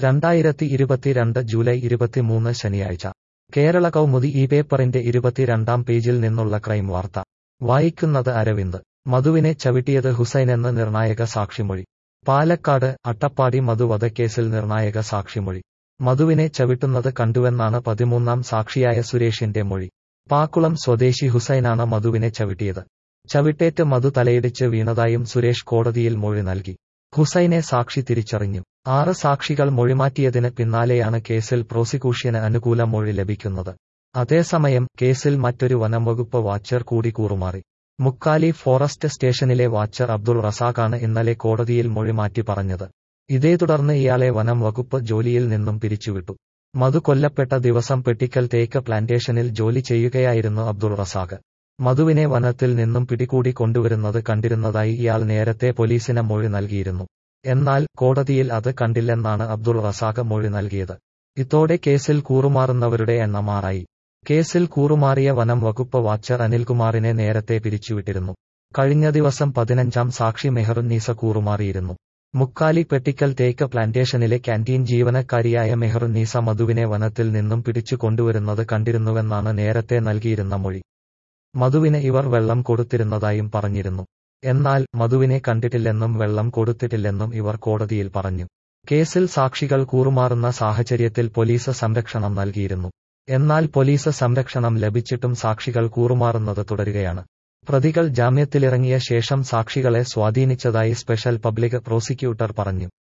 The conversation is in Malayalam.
രണ്ടായിരത്തി ഇരുപത്തിരണ്ട് ജൂലൈ ഇരുപത്തിമൂന്ന് ശനിയാഴ്ച കേരള കൗമുദി ഈ പേപ്പറിന്റെ ഇരുപത്തിരണ്ടാം പേജിൽ നിന്നുള്ള ക്രൈം വാർത്ത വായിക്കുന്നത് അരവിന്ദ് മധുവിനെ ചവിട്ടിയത് ഹുസൈനെന്ന് നിർണായക സാക്ഷിമൊഴി പാലക്കാട് അട്ടപ്പാടി മധു വധക്കേസിൽ നിർണായക സാക്ഷിമൊഴി മധുവിനെ ചവിട്ടുന്നത് കണ്ടുവെന്നാണ് പതിമൂന്നാം സാക്ഷിയായ സുരേഷിന്റെ മൊഴി പാക്കുളം സ്വദേശി ഹുസൈനാണ് മധുവിനെ ചവിട്ടിയത് ചവിട്ടേറ്റ് മധു തലയിടിച്ച് വീണതായും സുരേഷ് കോടതിയിൽ മൊഴി നൽകി ഹുസൈനെ സാക്ഷി തിരിച്ചറിഞ്ഞു ആറ് സാക്ഷികൾ മൊഴിമാറ്റിയതിന് പിന്നാലെയാണ് കേസിൽ പ്രോസിക്യൂഷന് അനുകൂല മൊഴി ലഭിക്കുന്നത് അതേസമയം കേസിൽ മറ്റൊരു വനംവകുപ്പ് വാച്ചർ കൂടി കൂറുമാറി മുക്കാലി ഫോറസ്റ്റ് സ്റ്റേഷനിലെ വാച്ചർ അബ്ദുൾ റസാഖാണ് ഇന്നലെ കോടതിയിൽ മൊഴി മാറ്റി പറഞ്ഞത് ഇതേ തുടർന്ന് ഇയാളെ വനം വകുപ്പ് ജോലിയിൽ നിന്നും പിരിച്ചുവിട്ടു മധു കൊല്ലപ്പെട്ട ദിവസം പെട്ടിക്കൽ തേക്ക് പ്ലാന്റേഷനിൽ ജോലി ചെയ്യുകയായിരുന്നു അബ്ദുൾ റസാഖ് മധുവിനെ വനത്തിൽ നിന്നും പിടികൂടി കൊണ്ടുവരുന്നത് കണ്ടിരുന്നതായി ഇയാൾ നേരത്തെ പോലീസിന് മൊഴി നൽകിയിരുന്നു എന്നാൽ കോടതിയിൽ അത് കണ്ടില്ലെന്നാണ് അബ്ദുൾ റസാഖ് മൊഴി നൽകിയത് ഇതോടെ കേസിൽ കൂറുമാറുന്നവരുടെ എണ്ണം ആറായി കേസിൽ കൂറുമാറിയ വനം വകുപ്പ് വാച്ചർ അനിൽകുമാറിനെ നേരത്തെ പിരിച്ചുവിട്ടിരുന്നു കഴിഞ്ഞ ദിവസം പതിനഞ്ചാം സാക്ഷി മെഹറുന്നീസ കൂറുമാറിയിരുന്നു മുക്കാലി പെട്ടിക്കൽ തേക്ക് പ്ലാന്റേഷനിലെ ക്യാന്റീൻ ജീവനക്കാരിയായ മെഹറുന്നീസ മധുവിനെ വനത്തിൽ നിന്നും പിടിച്ചു കൊണ്ടുവരുന്നത് കണ്ടിരുന്നുവെന്നാണ് നേരത്തെ നൽകിയിരുന്ന മൊഴി മധുവിന് ഇവർ വെള്ളം കൊടുത്തിരുന്നതായും പറഞ്ഞിരുന്നു എന്നാൽ മധുവിനെ കണ്ടിട്ടില്ലെന്നും വെള്ളം കൊടുത്തിട്ടില്ലെന്നും ഇവർ കോടതിയിൽ പറഞ്ഞു കേസിൽ സാക്ഷികൾ കൂറുമാറുന്ന സാഹചര്യത്തിൽ പോലീസ് സംരക്ഷണം നൽകിയിരുന്നു എന്നാൽ പോലീസ് സംരക്ഷണം ലഭിച്ചിട്ടും സാക്ഷികൾ കൂറുമാറുന്നത് തുടരുകയാണ് പ്രതികൾ ജാമ്യത്തിലിറങ്ങിയ ശേഷം സാക്ഷികളെ സ്വാധീനിച്ചതായി സ്പെഷ്യൽ പബ്ലിക് പ്രോസിക്യൂട്ടർ പറഞ്ഞു